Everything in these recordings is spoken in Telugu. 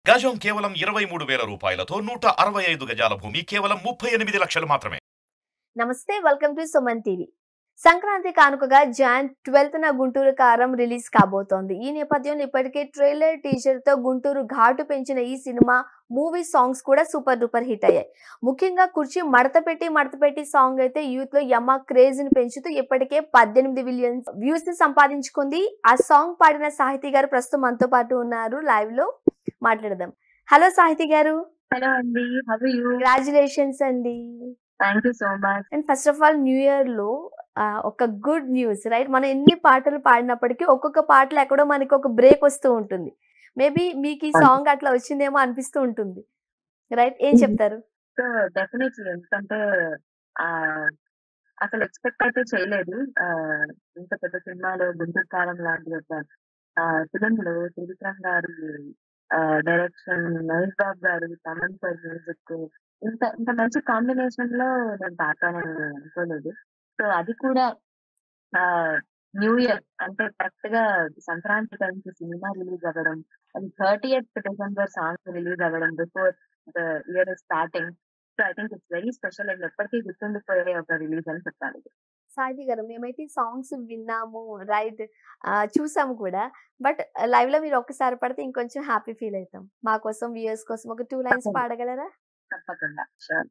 గజం కేవలం ఇరవై మూడు వేల రూపాయలతో నూట అరవై ఐదు గజాల భూమి కేవలం ముప్పై ఎనిమిది లక్షలు మాత్రమే నమస్తే welcome to Suman TV Sankranti కానుకగా జాన్ ట్వెల్త్ న గుంటూరు కారం రిలీజ్ కాబోతోంది ఈ నేపథ్యంలో ఇప్పటికే ట్రైలర్ టీజర్ తో గుంటూరు ఘాటు పెంచిన ఈ సినిమా మూవీ సాంగ్స్ కూడా సూపర్ డూపర్ హిట్ అయ్యాయి ముఖ్యంగా కుర్చీ మడత పెట్టి మడత పెట్టి సాంగ్ అయితే యూత్ లో యమ క్రేజ్ ని పెంచుతూ ఇప్పటికే పద్దెనిమిది మిలియన్ వ్యూస్ ని సంపాదించుకుంది ఆ సాంగ్ పాడిన సాహితీ గారు ప్రస్తుతం మనతో పాటు ఉన్నారు లైవ్ లో మాట్లాడదాం హలో సాహితీ గారు హలో అండి హౌ యూ కంగ్రాచులేషన్స్ అండి thank you so much and first of all new year లో ఆ, ఒక గుడ్ న్యూస్ రైట్ మనం ఎన్ని పాటలు పాడినప్పటికీ ఒక్కొక్క పాటలో ఎక్కడో మనకి ఒక బ్రేక్ వస్తూ ఉంటుంది మేబీ మీకు ఈ అవును. సాంగ్ అట్లా వచ్చిందేమో అనిపిస్తూ ఉంటుంది రైట్ ఏం Mhm. చెప్తారు సో డెఫినెట్లీ ఎందుకంటే ఆ అసలు ఎక్స్పెక్ట్ అయితే చేయలేదు ఆ, ఇంత పెద్ద సినిమాలో గుంటూరు కారం లాంటి ఒక ఫిలిం లో త్రివిక్రమ్ గారి డైరెక్షన్ మహేష్ బాబు గారు తమన్ సార్ మ్యూజిక్ ఇంత ఇంత మంచి కాంబినేషన్ లో నేను పాడతానని అనుకోలేదు సో అది కూడా న్యూ ఇయర్ అంటే కరెక్ట్ గా సంక్రాంతి టైంకి సినిమా రిలీజ్ అవ్వడం అది thirty eighth December songs release అవ్వడం before the year starting so I think it's very special and ఎప్పటికీ గుర్తుండిపోయే ఒక రిలీజ్ అని చెప్పాలి సాహితీ గారు మేమైతే ఈ సాంగ్స్ విన్నాము రైట్ చూసాము కూడా బట్ లైవ్ లో మీరు ఒక్కసారి పడితే ఇంకొంచెం హ్యాపీ ఫీల్ అవుతాం మా కోసం వ్యూయర్స్ కోసం ఒక టూ లైన్స్ తప్పకుండా. పాడగలరా తప్పకుండా షూర్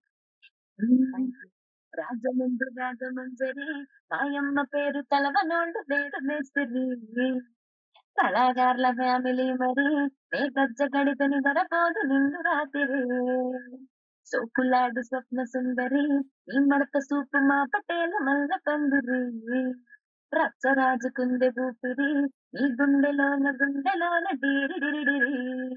రాజమండ్రి రాజమంజరి మాయమ్మ పేరు తలవనోళ్ళు వేరు మేస్త్రి కళాకారుల ఫ్యామిలీ మరి నే గజ్జ గడితని దరపోదు నిండు రాత్రి సోకులాడు స్వప్న సుందరి ఈ మడత సూపు మా పటేల మల్ల పందిరి రచ్చరాజుకుందె ఊపిరి నీ గుండెలోన గుండెలోన డీరి డిరి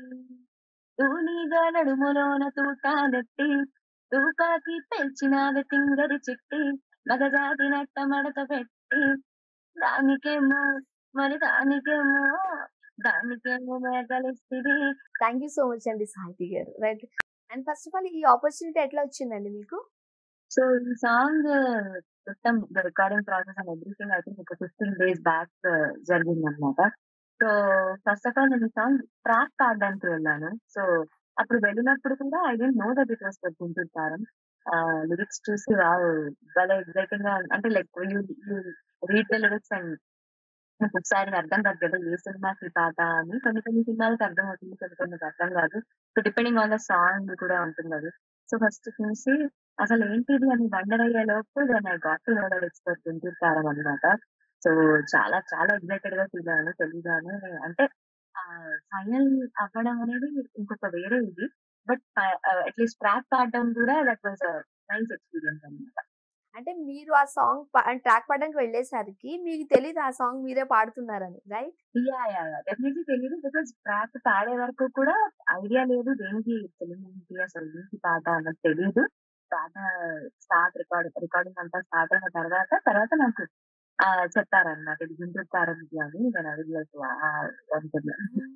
తూనీగా నడుములోన తూటాలెట్టి తూకాకి పెంచినాది తింగరి చిట్టి మగజాతి నట్ట మడత పెట్టి దానికేమో మరి దానికేమో దానికేమో మేఘలిస్తుంది థ్యాంక్ యూ సో మచ్ అండి Sahithi garu right and first of all ఈ ఆపర్చునిటీ ఎట్లా వచ్చిందండి మీకు సో ఈ సాంగ్ మొత్తం recording process and everything I think ఒక ఫిఫ్టీన్ డేస్ బ్యాక్ జరిగింది అనమాట సో ఫస్ట్ ఆఫ్ ఆల్ నేను ఈ సాంగ్ ట్రాక్ పాడడానికి వెళ్ళాను సో అప్పుడు వెళ్ళినప్పుడు కూడా I didn't know that it was Guntur Kaaram lyrics చూసి వావ్ భలే ఎగ్జైటింగ్ గా అంటే like you read the lyrics and నాకు ఒకసారి అర్థం కాదు కదా ఏ సినిమాకి పాట అని కొన్ని కొన్ని సినిమాలకు అర్థం అవుతుంది కొన్ని కొన్ని అర్థం కాదు so depending on the song కూడా ఉంటుంది అది సో ఫస్ట్ చూసి అసలు ఏంటిది అని వండర్ అయ్యే లోపు దాన్ని got to know the expert తింటుంటారం అనమాట సో చాలా చాలా ఎగ్జైటెడ్ గా ఫీల్ అయ్యాను తెలియగానే అంటే ఫైనల్ అవ్వడం అనేది ఇంకొక వేరే ఇది బట్ అట్లీస్ట్ ట్రాక్ పాడడం కూడా దట్ వాజ్ నైస్ ఎక్స్పీరియన్స్ అనమాట అంటే మీరు ఆ సాంగ్ ట్రాక్ పాడడానికి వెళ్ళేసరికి మీకు తెలియదు ఆ సాంగ్ మీరే పాడుతున్నారని right yeah yeah yeah definitely తెలియదు బికాస్ ట్రాక్ పాడే వరకు కూడా ఐడియా లేదు దేనికి ఫిలిం ఏంటి అసలు ఏంటి పాట అన్నది తెలియదు పాట స్టార్ట్ రికార్డ్ రికార్డింగ్ అంతా స్టార్ట్ అయిన తర్వాత తర్వాత నాకు ఆ, చెప్పారన్నమాట ఇది గుంటూరు తారమిది అని నేను అడిగి అనుకున్నా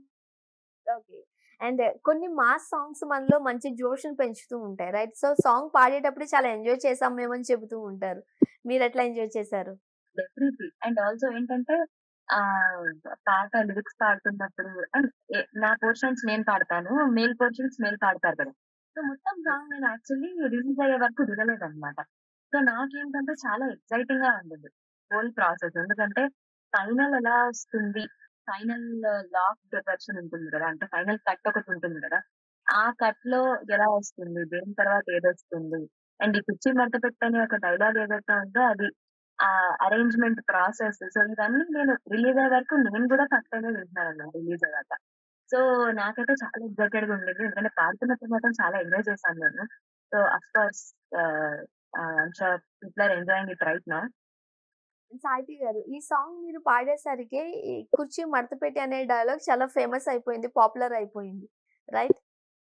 ఓకే అండ్ కొన్ని మాస్ సాంగ్స్ మనలో మంచి జోష్ని పెంచుతూ ఉంటాయి రైట్ సో సాంగ్ పాడేటప్పుడు చాలా ఎంజాయ్ చేసాం మేమని చెబుతూ ఉంటారు మీరు ఎట్లా ఎంజాయ్ చేశారు డెఫినెట్లీ అండ్ ఆల్సో ఏంటంటే ఆ పాట లిరిక్స్ పాడుతున్నప్పుడు and ఏ- నా పోర్షన్స్ నేను పాడతాను మేల్ పోర్షన్స్ మేల్ పాడతారు కదా సో మొత్తం సాంగ్ నేను యాక్చువల్లీ రిలీజ్ అయ్యే వరకు వినలేదు అనమాట సో నాకేంటంటే చాలా ఎక్సైటింగ్ గా ఉండేది హోల్ ప్రాసెస్ ఎందుకంటే ఫైనల్ ఎలా వస్తుంది ఫైనల్ లాక్ వెర్షన్ ఉంటుంది కదా అంటే ఫైనల్ కట్ ఒకటి ఉంటుంది కదా ఆ కట్ లో ఎలా వస్తుంది దేని తర్వాత ఏది వస్తుంది అండ్ ఈ కుర్చీ మడత పెట్టని ఒక డైలాగ్ ఏదైతే ఉందో అది ఆ అరేంజ్మెంట్ ప్రాసెస్ సో ఇవన్నీ నేను రిలీజ్ అయ్యే వరకు నేను కూడా ఫస్ట్ టైం వింటున్నాను అన్నమాట రిలీజ్ అయ్యాక సో నాకైతే చాలా ఎగ్జైటెడ్ గా ఉండేది ఎందుకంటే పాడుతున్నప్పుడు మాత్రం చాలా ఎంజాయ్ చేశాను నేను so of course people are enjoying it right నా సాహితీ గారు ఈ సాంగ్ మీరు పాడేసరికి ఈ కుర్చీ మడత పెట్టి అనే డైలాగ్ చాలా ఫేమస్ అయిపోయింది పాపులర్ అయిపోయింది రైట్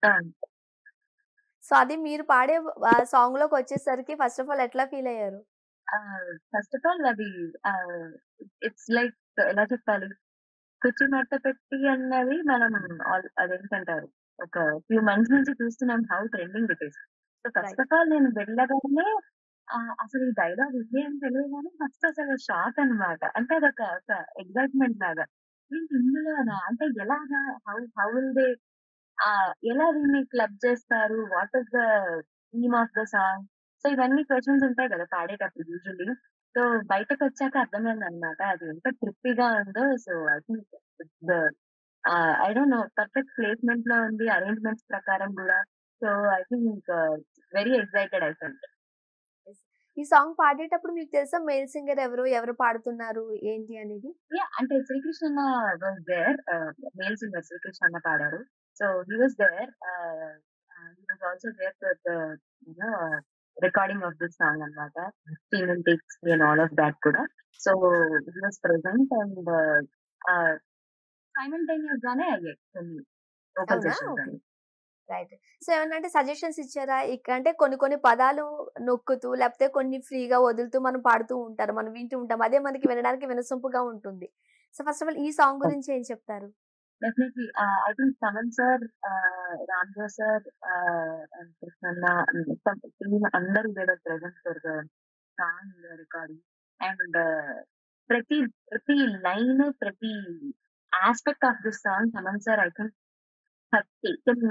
సో అది మీరు పాడే సాంగ్ లోకి వచ్చేసరికి ఫస్ట్ ఆఫ్ ఆల్ ఎట్లా ఫీల్ అయ్యారు ఫస్ట్ ఆఫ్ ఆల్ అది ఇట్స్ లైక్ ఎలా చెప్పాలి కుర్చీ మడత పెట్టి అన్నది మనం all- అదేంటంటారు ఒక ఫ్యూ మంత్స్ నుంచి చూస్తున్నాం how trending it is so first of all నేను వెళ్ళగానే ఆ, అసలు ఈ డైలాగ్ ఉంది అని తెలియగానే ఫస్ట్ అసలు షాక్ అన్నమాట అంటే అదొక ఒక ఎగ్జైట్మెంట్ లాగా ఏంటి ఇందులోనా అంటే ఎలాగా హౌ హౌ విల్ దే ఆ ఎలా దీన్ని క్లబ్ చేస్తారు what is the theme of the song so ఇవన్నీ క్వశ్చన్స్ ఉంటాయి కదా పాడేటప్పుడు యూజువల్లీ సో బయటకు వచ్చాక అర్థమైంది అనమాట అది ఎంత ట్రిప్పీగా ఉందో so I think the I don't know perfect placement లో ఉంది అరేంజ్మెంట్స్ ప్రకారం కూడా so I think very excited I felt ఈ సాంగ్ పాడేటప్పుడు మీకు తెలుసా మేల్ సింగర్ ఎవరు ఎవరు పాడుతున్నారు ఏంటి అనేది యా అంటే Sri Krishna was there male singer Sri Krishna పాడారు so he was there he was also there for you know recording of this song అనమాట female takes and all of that కూడా so he was present and simultaneous గానే అయ్యాయి కొన్ని ఓపెన్ అవునా సెషన్స్ ఓకే అని రైట్ సో ఏమన్నా అంటే సజెషన్స్ ఇచ్చారా ఇక అంటే కొన్ని కొన్ని పదాలు నొక్కుతూ లేకపోతే కొన్ని ఫ్రీగా వదులుతూ మనం పాడుతూ ఉంటారు మనం వింటూ ఉంటాం అదే మనకి వినడానికి వినసొంపుగా ఉంటుంది సో ఫస్ట్ ఆఫ్ ఆల్ ఈ సాంగ్ గురించి ఏం చెప్తారు definitely I think Thaman sir రామ్జో సార్ అండ్ కృష్ణన్న మొత్తం టీమ్ అందరూ they were present for the song recording and ప్రతి ప్రతి లైన్ ప్రతి aspect of this song Thaman sir I think taken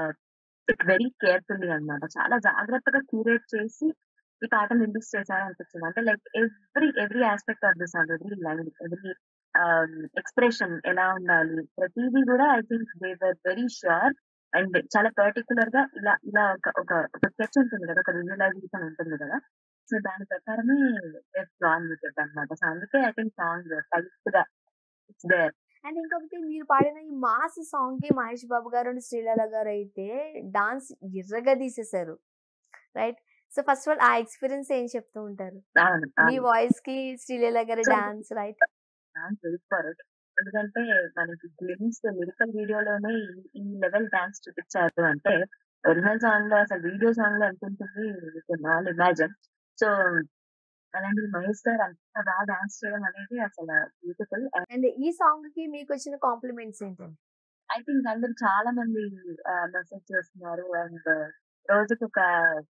it very carefully అన్నమాట చాలా జాగ్రత్తగా క్యూరేట్ చేసి ఈ పాటను రిలీజ్ చేశారు అనిపించింది అంటే like every every aspect of the song every line every expression ఎలా ఉండాలి ప్రతిదీ కూడా I think they were very sure and చాలా పర్టికులర్ గా ఇలా ఇలా ఒక ఒక ఒక స్కెచ్ ఉంటుంది కదా ఒక విజువలైజేషన్ ఉంటుంది కదా సో దాని ప్రకారమే ప్లాన్ చేసేది అనమాట సో అందుకే ఐ థింక్ సాంగ్ టైట్ గా ఇట్స్ దేర్ అండ్ ఇంకొకటి మీరు పాడిన ఈ మాస్ సాంగ్ కి మహేష్ బాబు గారు అండ్ శ్రీలీల గారు అయితే డాన్స్ ఎర్రగా తీసేశారు right so first of all ఆ ఎక్స్పీరియన్స్ ఏం చెప్తూ ఉంటారు అవును మీ వాయిస్ కి శ్రీలీల గారి So- dance right wait for it ఎందుకంటే మనకి గ్లిమ్స్ లిరికల్ వీడియోలోనే ఈ- ఈ లెవెల్ డాన్స్ చూపించారు అంటే ఒరిజినల్ సాంగ్ లో అసలు వీడియో సాంగ్ లో ఎంత ఉంటుంది ఆల్ ఇమాజిన్ సో అలాంటి మహేష్ గారు అంత బాగా డాన్స్ చేయడం అనేది అసలు బ్యూటిఫుల్ అండ్ ఈ సాంగ్ కి మీకు వచ్చిన కాంప్లిమెంట్స్ ఏంటండి ఐ థింక్ అందరు చాలా మంది మెసేజ్ చేస్తున్నారు అండ్ రోజుకి ఒక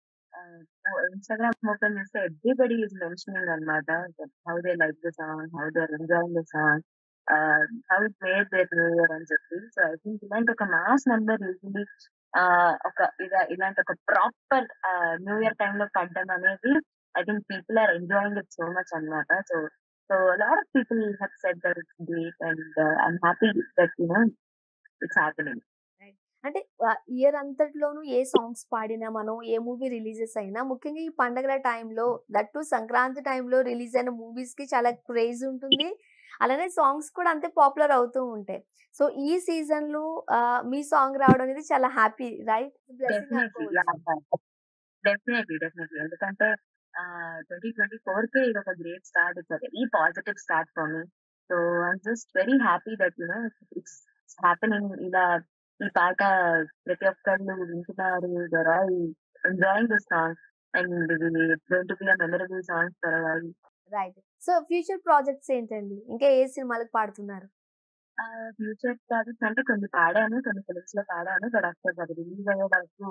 ఇన్స్టాగ్రామ్ ఓపెన్ చేస్తే ఎవ్రీబడి ఈజ్ మెన్షనింగ్ అనమాట how they like the song how they enjoying the song how it made their new year అని చెప్పి సో ఐ థింక్ ఇలాంటి ఒక మాస్ నెంబర్ యూజువలీ ఒక ఇలా ఇలాంటి ఒక ప్రాపర్ న్యూ ఇయర్ టైంలో పడ్డం అనేది I think people are enjoying it so much అనమాట so so lot of people have set that it's great and I'm happy that you know it's happening అంటే ఇయర్ అంతట్లోనూ ఏ సాంగ్స్ పాడినా మనం ఏ మూవీ రిలీజెస్ అయినా ముఖ్యంగా ఈ పండగల టైంలో దట్టు సంక్రాంతి టైంలో రిలీజ్ అయిన మూవీస్ కి చాలా క్రేజ్ ఉంటుంది అలానే సాంగ్స్ కూడా అంతే పాపులర్ అవుతూ ఉంటాయి సో ఈ సీజన్ లో ఆ, మీ సాంగ్ రావడం అనేది చాలా happy right definitely definitely definitely ఎందుకంటే ట్వంటీ ట్వంటీ ఫోర్ కే ఇది ఒక great start it's very positive start for me so I'm just very happy that you know it's happening ఇలా ఈ పాట ప్రతి ఒక్కళ్ళు వింటున్నారు they're all enjoying the song and ఇది going to be a memorable song for వాళ్ళు రైట్ సో ఫ్యూచర్ ప్రాజెక్ట్స్ ఏంటండి ఇంకా ఏ సినిమాలకు పాడుతున్నారు ఫ్యూచర్ ప్రాజెక్ట్స్ అంటే కొన్ని పాడాను కొన్ని ఫిలిమ్స్ లో పాడాను బట్ అఫ్కోర్స్ అది రిలీజ్ అయ్యే వరకు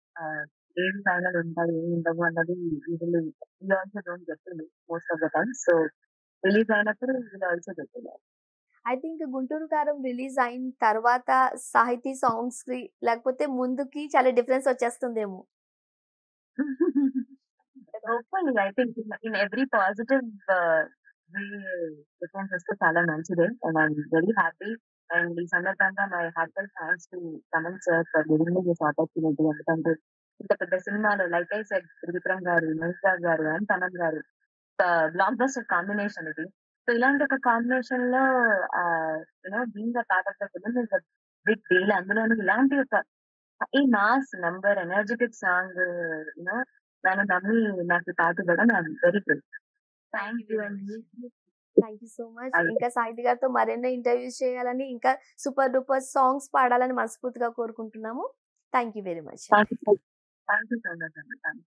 ఏం ఫైనల్ ఉంటాయి ఏమి ఉండవు అన్నది యూజువల్లీ వీ ఆల్సో డోంట్ చెప్తుంది most of the time so release అయినప్పుడు వీళ్ళు ఆల్సో చెప్తుంది ఐ థింక్ గుంటూరు కారం రిలీజ్ అయిన తర్వాత సాహితీ సాంగ్స్ కి లేకపోతే ముందుకి చాలా డిఫరెన్స్ వచ్చేస్తుందేమో hopefully I think in every positive difference వస్తే చాలా మంచిదే and I'm very happy and ఈ సందర్భంగా మై హార్ట్ఫుల్ థ్యాంక్స్ టు కమన్ sir for giving me this opportunity ఎందుకంటే ఇంత పెద్ద సినిమాలో లైక్ ఐ సెడ్ త్రివిక్రమ్ గారు మహేష్ రాజ్ గారు అండ్ తమన్ గారు బ్లాక్ బస్టర్ కాంబినేషన్ ఇది సో ఇలాంటి ఒక కాంబినేషన్ లో you know being the part of the film is big deal అందులోనూ ఇలాంటి ఒక ఈ mass number energetic song you know నన్ను నమ్మి నాకు ఈ పాట ఇవ్వడం I'm very good thank you అండి థ్యాంక్ యూ సో మచ్ అలాగే. ఇంకా సాహితి గారితో మరెన్నో ఇంటర్వ్యూస్ చేయాలని ఇంకా సూపర్ డూపర్ సాంగ్స్ పాడాలని మనస్ఫూర్తిగా కోరుకుంటున్నాము thank you very much thank you thank you so much అండి థ్యాంక్